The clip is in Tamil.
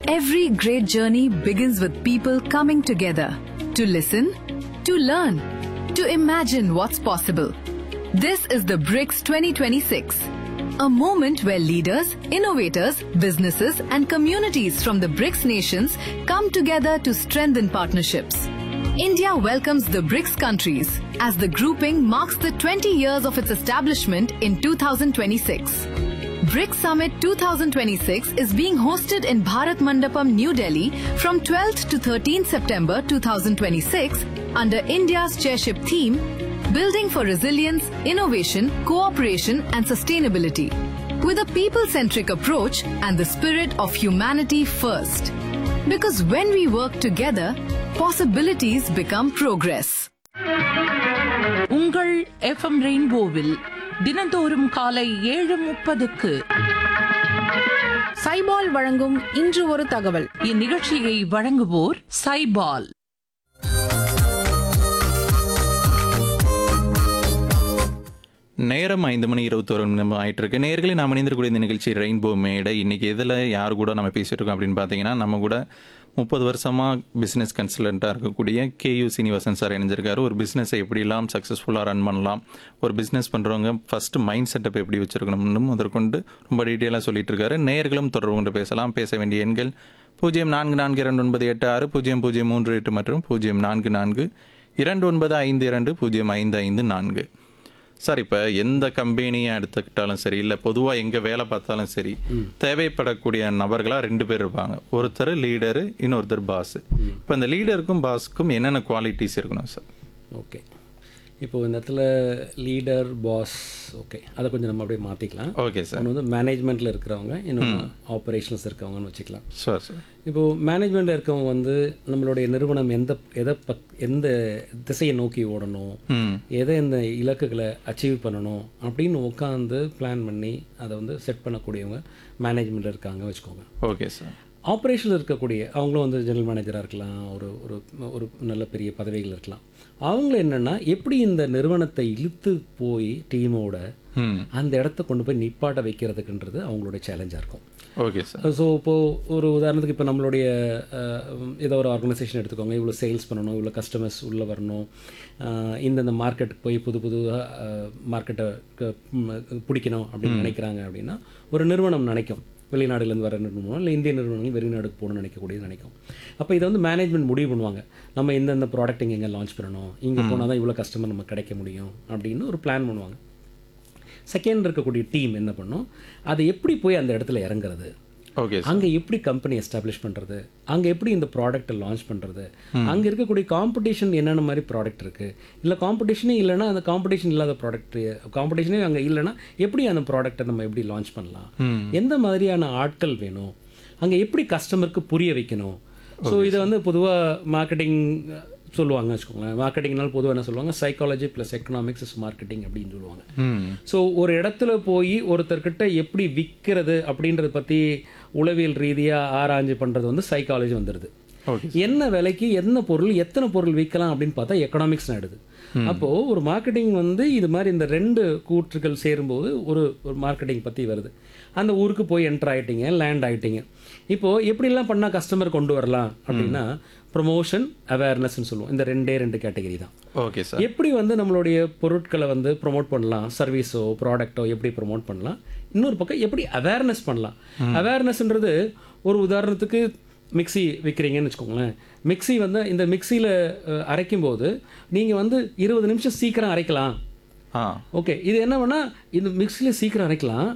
Every great journey begins with people coming together to listen, to learn, to imagine what's possible. This is the BRICS 2026, a moment where leaders, innovators, businesses, and communities from the BRICS nations come together to strengthen partnerships. India welcomes the BRICS countries as the grouping marks the 20 years of its establishment in 2026. BRICS Summit 2026 is being hosted in Bharat Mandapam, New Delhi from 12th to 13th September 2026 under India's chairship theme Building for Resilience, Innovation, Cooperation and Sustainability with a people centric approach and the spirit of humanity first. Because when we work together, possibilities become progress. உங்கள் எஃப்எம் ரெயின்போவில் தினந்தோறும் காலை ஏழு முப்பதுக்கு சைபால் வழங்கும் இன்று ஒரு தகவல் இந்நிகழ்ச்சியை வழங்குவோர் சைபால் நேரம் ஐந்து மணி இருபத்தோரு நிமிடம் ஆயிட்டு இருக்கு நேர்களை நாம் இணைந்திருக்கக்கூடிய இந்த நிகழ்ச்சி ரெயின்போ மேடை இன்னைக்கு எதில் யார் கூட நம்ம பேசிட்டு இருக்கோம் அப்படின்னு பார்த்தீங்கன்னா நம்ம கூட முப்பது வருஷமாக பிஸ்னஸ் கன்சல்டண்ட்டாக இருக்கக்கூடிய கேயு சீனிவாசன் சார் இணைஞ்சிருக்காரு ஒரு பிஸ்னஸை எப்படிலாம் சக்ஸஸ்ஃபுல்லாக ரன் பண்ணலாம் ஒரு பிஸ்னஸ் பண்ணுறவங்க ஃபஸ்ட்டு மைண்ட் செட்டப் எப்படி வச்சிருக்கணும்னு முதற்கொண்டு ரொம்ப டீட்டெயிலாக சொல்லிட்டு இருக்காரு நேர்களும் தொடர்பு கொண்டு பேசலாம் பேச வேண்டிய எண்கள் பூஜ்ஜியம் நான்கு நான்கு இரண்டு ஒன்பது எட்டு ஆறு பூஜ்ஜியம் பூஜ்ஜியம் மூன்று எட்டு மற்றும் பூஜ்ஜியம் நான்கு நான்கு இரண்டு ஒன்பது ஐந்து இரண்டு பூஜ்ஜியம் ஐந்து ஐந்து நான்கு சார் இப்போ எந்த கம்பெனியை எடுத்துக்கிட்டாலும் சரி இல்லை பொதுவாக எங்கே வேலை பார்த்தாலும் சரி தேவைப்படக்கூடிய நபர்களாக ரெண்டு பேர் இருப்பாங்க ஒருத்தர் லீடரு இன்னொருத்தர் பாஸ் இப்போ இந்த லீடருக்கும் பாஸுக்கும் என்னென்ன குவாலிட்டிஸ் இருக்கணும் சார் ஓகே இப்போ இந்த இடத்துல லீடர் பாஸ் ஓகே அதை கொஞ்சம் நம்ம அப்படியே மாற்றிக்கலாம் ஓகே சார் ஒன்று வந்து மேனேஜ்மெண்ட்டில் இருக்கிறவங்க இன்னொன்று ஆப்ரேஷன்ஸ் இருக்கவங்கன்னு வச்சுக்கலாம் சார் சார் இப்போது மேனேஜ்மெண்ட்டில் இருக்கவங்க வந்து நம்மளுடைய நிறுவனம் எந்த எதை பக் எந்த திசையை நோக்கி ஓடணும் ம் எதை இந்த இலக்குகளை அச்சீவ் பண்ணணும் அப்படின்னு உட்காந்து பிளான் பண்ணி அதை வந்து செட் பண்ணக்கூடியவங்க மேனேஜ்மெண்ட்டில் இருக்காங்க வச்சுக்கோங்க ஓகே சார் ஆப்ரேஷனில் இருக்கக்கூடிய அவங்களும் வந்து ஜெனரல் மேனேஜராக இருக்கலாம் ஒரு ஒரு ஒரு நல்ல பெரிய பதவிகள் இருக்கலாம் அவங்க என்னென்னா எப்படி இந்த நிறுவனத்தை இழுத்து போய் டீமோட ம் அந்த இடத்த கொண்டு போய் நிப்பாட்ட வைக்கிறதுக்குன்றது அவங்களுடைய சேலஞ்சாக இருக்கும் ஓகே சார் ஸோ இப்போது ஒரு உதாரணத்துக்கு இப்போ நம்மளுடைய அஹ், ஏதோ ஒரு ஆர்கனைசேஷன் எடுத்துக்கோங்க இவ்வளோ சேல்ஸ் பண்ணணும் இவ்வளோ கஸ்டமர்ஸ் உள்ளே வரணும் அஹ், இந்தந்த மார்க்கெட்டுக்கு போய் புது புது மார்க்கெட்டை பிடிக்கணும் அப்படின்னு நினைக்கிறாங்க அப்படின்னா ஒரு நிறுவனம் நினைக்கும் வெளிநாடுலேருந்து வர நிறுவனம் இல்லை இந்திய நிறுவனங்கள் வெளிநாடுக்கு போகணும்னு நினைக்கக்கூடியது நினைக்கும் அப்போ இதை வந்து மேனேஜ்மெண்ட் முடிவு பண்ணுவாங்க நம்ம இந்தந்த ப்ராடக்ட் இங்கே எங்கே லான்ச் பண்ணணும் இங்கே போனால் தான் இவ்வளோ கஸ்டமர் நமக்கு கிடைக்க முடியும் அப்படின்னு ஒரு பிளான் பண்ணுவாங்க செகண்ட் இருக்கக்கூடிய டீம் என்ன பண்ணும் அதை எப்படி போய் அந்த இடத்துல இறங்குறது ஓகே சார் அங்கே எப்படி கம்பெனி எஸ்டாப்ளிஷ் பண்ணுறது அங்கே எப்படி இந்த ப்ராடக்ட்டை லான்ச் பண்ணுறது அங்கே இருக்கக்கூடிய காம்படிஷன் என்னென்ன மாதிரி ப்ராடக்ட் இருக்குது இல்லை காம்படிஷனே இல்லைன்னா அந்த காம்படிஷன் இல்லாத ப்ராடக்ட் காம்படிஷனே அங்கே இல்லைன்னா எப்படி அந்த ப்ராடக்ட்டை நம்ம எப்படி லான்ச் பண்ணலாம் எந்த மாதிரியான ஆட்கள் வேணும் அங்கே எப்படி கஸ்டமருக்கு புரிய வைக்கணும் ஸோ இதை வந்து பொதுவாக மார்க்கெட்டிங் சொல்லுவாங்க வச்சுக்கோங்களேன் மார்க்கெட்டிங்னால பொதுவாக என்ன சொல்லுவாங்க psychology plus economics is marketing அப்படின்னு சொல்லுவாங்க ம் ஸோ ஒரு இடத்துல போய் ஒருத்தர்கிட்ட எப்படி விற்கிறது அப்படின்றத பற்றி உளவியல் ரீதியாக ஆராய்ச்சி பண்ணுறது வந்து சைக்காலஜி வந்துடுது ஓகே என்ன விலைக்கு என்ன பொருள் எத்தனை பொருள் விற்கலாம் அப்படின்னு பார்த்தா எக்கனாமிக்ஸ் ஆயிடுது அப்போது ஒரு மார்க்கெட்டிங் வந்து இது மாதிரி இந்த ரெண்டு கூற்றுகள் சேரும்போது ஒரு ஒரு மார்க்கெட்டிங் பற்றி வருது அந்த ஊருக்கு போய் என்டர் ஆகிட்டீங்க லேண்ட் ஆகிட்டீங்க இப்போது எப்படிலாம் பண்ணால் கஸ்டமர் கொண்டு வரலாம் அப்படின்னா ப்ரொமோஷன் அவேர்னஸ்ன்னு சொல்லுவோம் இந்த ரெண்டே ரெண்டு கேட்டகரி தான் ஓகே சார் எப்படி வந்து நம்மளுடைய பொருட்களை வந்து ப்ரோமோட் பண்ணலாம் சர்வீஸோ ப்ராடக்ட்டோ எப்படி ப்ரோமோட் பண்ணலாம் இன்னொரு பக்கம் எப்படி அவேர்னஸ் பண்ணலாம் அவேர்னஸ்ன்றது ஒரு உதாரணத்துக்கு மிக்ஸி விற்கிறீங்கன்னு வச்சுக்கோங்களேன் மிக்ஸி வந்து இந்த மிக்சியில் அரைக்கும் போது நீங்கள் வந்து இருபது நிமிஷம் சீக்கிரம் அரைக்கலாம் ஆ ஓகே இது என்ன பண்ணால் இந்த மிக்ஸியில் சீக்கிரம் அரைக்கலாம்